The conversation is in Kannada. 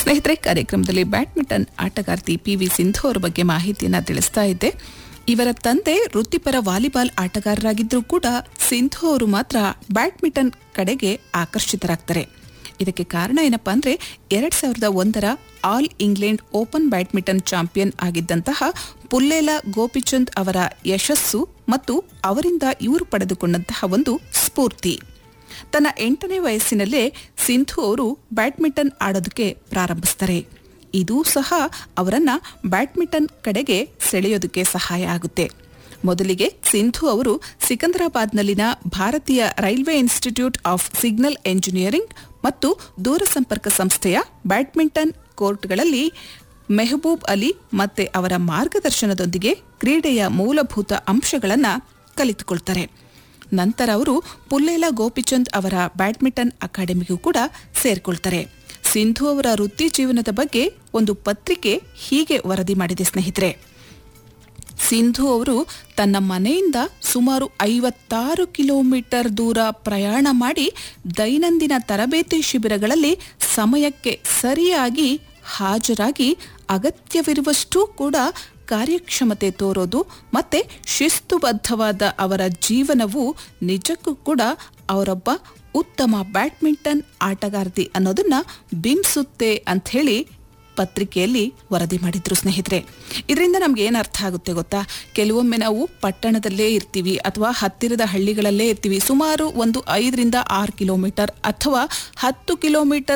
ಸ್ನೇಹಿತರೆ ಕಾರ್ಯಕ್ರಮದಲ್ಲಿ ಬ್ಯಾಡ್ಮಿಂಟನ್ ಆಟಗಾರ್ತಿ ಪಿ ವಿ ಸಿಂಧು ಅವರ ಬಗ್ಗೆ ಮಾಹಿತಿಯನ್ನ ತಿಳಿಸ್ತಾ ಇದ್ದೆ ಇವರ ತಂದೆ ವೃತ್ತಿಪರ ವಾಲಿಬಾಲ್ ಆಟಗಾರರಾಗಿದ್ದರೂ ಕೂಡ ಸಿಂಧು ಅವರು ಮಾತ್ರ ಬ್ಯಾಡ್ಮಿಂಟನ್ ಕಡೆಗೆ ಆಕರ್ಷಿತರಾಗ್ತಾರೆ ಇದಕ್ಕೆ ಕಾರಣ ಏನಪ್ಪಾ ಅಂದ್ರೆ ಎರಡ್ ಸಾವಿರದ ಒಂದರ all England open badminton champion ಆಗಿದ್ದಂತಹ ಪುಲ್ಲೇಲ ಗೋಪಿಚಂದ್ ಅವರ ಯಶಸ್ಸು ಮತ್ತು ಅವರಿಂದ ಇವರು ಪಡೆದುಕೊಂಡಂತಹ ಒಂದು ಸ್ಫೂರ್ತಿ ತನ್ನ ಎಂಟನೇ ವಯಸ್ಸಿನಲ್ಲೇ ಸಿಂಧು ಅವರು ಬ್ಯಾಡ್ಮಿಂಟನ್ ಆಡೋದಕ್ಕೆ ಪ್ರಾರಂಭಿಸ್ತಾರೆ ಇದೂ ಸಹ ಅವರನ್ನ ಬ್ಯಾಡ್ಮಿಂಟನ್ ಕಡೆಗೆ ಸೆಳೆಯೋದಕ್ಕೆ ಸಹಾಯ ಆಗುತ್ತೆ ಮೊದಲಿಗೆ ಸಿಂಧು ಅವರು ಸಿಕಂದರಾಬಾದ್ನಲ್ಲಿನ ಭಾರತೀಯ railway institute of signal engineering ಮತ್ತು ದೂರಸಂಪರ್ಕ ಸಂಸ್ಥೆಯ ಬ್ಯಾಡ್ಮಿಂಟನ್ ಕೋರ್ಟ್ಗಳಲ್ಲಿ ಮೆಹಬೂಬ್ ಅಲಿ ಮತ್ತೆ ಅವರ ಮಾರ್ಗದರ್ಶನದೊಂದಿಗೆ ಕ್ರೀಡೆಯ ಮೂಲಭೂತ ಅಂಶಗಳನ್ನು ಕಲಿತುಕೊಳ್ತಾರೆ ನಂತರ ಅವರು ಪುಲ್ಲೇಲ ಗೋಪಿಚಂದ್ ಅವರ ಬ್ಯಾಡ್ಮಿಂಟನ್ ಅಕಾಡೆಮಿಗೂ ಕೂಡ ಸೇರ್ಕೊಳ್ತಾರೆ ಸಿಂಧು ಅವರ ವೃತ್ತಿ ಜೀವನದ ಬಗ್ಗೆ ಒಂದು ಪತ್ರಿಕೆ ಹೀಗೆ ವರದಿ ಮಾಡಿದೆ ಸ್ನೇಹಿತರೆ ಸಿಂಧು ಅವರು ತನ್ನ ಮನೆಯಿಂದ ಸುಮಾರು ಐವತ್ತಾರು ಕಿಲೋಮೀಟರ್ ದೂರ ಪ್ರಯಾಣ ಮಾಡಿ ದೈನಂದಿನ ತರಬೇತಿ ಶಿಬಿರಗಳಲ್ಲಿ ಸಮಯಕ್ಕೆ ಸರಿಯಾಗಿ ಹಾಜರಾಗಿ ಅಗತ್ಯವಿರುವಷ್ಟೂ ಕೂಡ ಕಾರ್ಯಕ್ಷಮತೆ ತೋರೋದು ಮತ್ತೆ ಶಿಸ್ತುಬದ್ಧವಾದ ಅವರ ಜೀವನವು ನಿಜಕ್ಕೂ ಕೂಡ ಅವರೊಬ್ಬ ಉತ್ತಮ ಬ್ಯಾಡ್ಮಿಂಟನ್ ಆಟಗಾರ್ತಿ ಅನ್ನೋದನ್ನ ಬಿಂಬಿಸುತ್ತೆ ಅಂಥೇಳಿ ಪತ್ರಿಕೆಯಲ್ಲಿ ವರದಿ ಮಾಡಿದ್ರು ಸ್ನೇಹಿತರೆ ಇದರಿಂದ ನಮ್ಗೆ ಏನು ಅರ್ಥ ಆಗುತ್ತೆ ಗೊತ್ತಾ ಕೆಲವೊಮ್ಮೆ ನಾವು ಪಟ್ಟಣದಲ್ಲೇ ಇರ್ತೀವಿ ಅಥವಾ ಹತ್ತಿರದ ಹಳ್ಳಿಗಳಲ್ಲೇ ಇರ್ತೀವಿ ಸುಮಾರು ಒಂದು ಐದರಿಂದ ಆರು ಕಿಲೋಮೀಟರ್ ಅಥವಾ ಹತ್ತು ಕಿಲೋಮೀಟರ್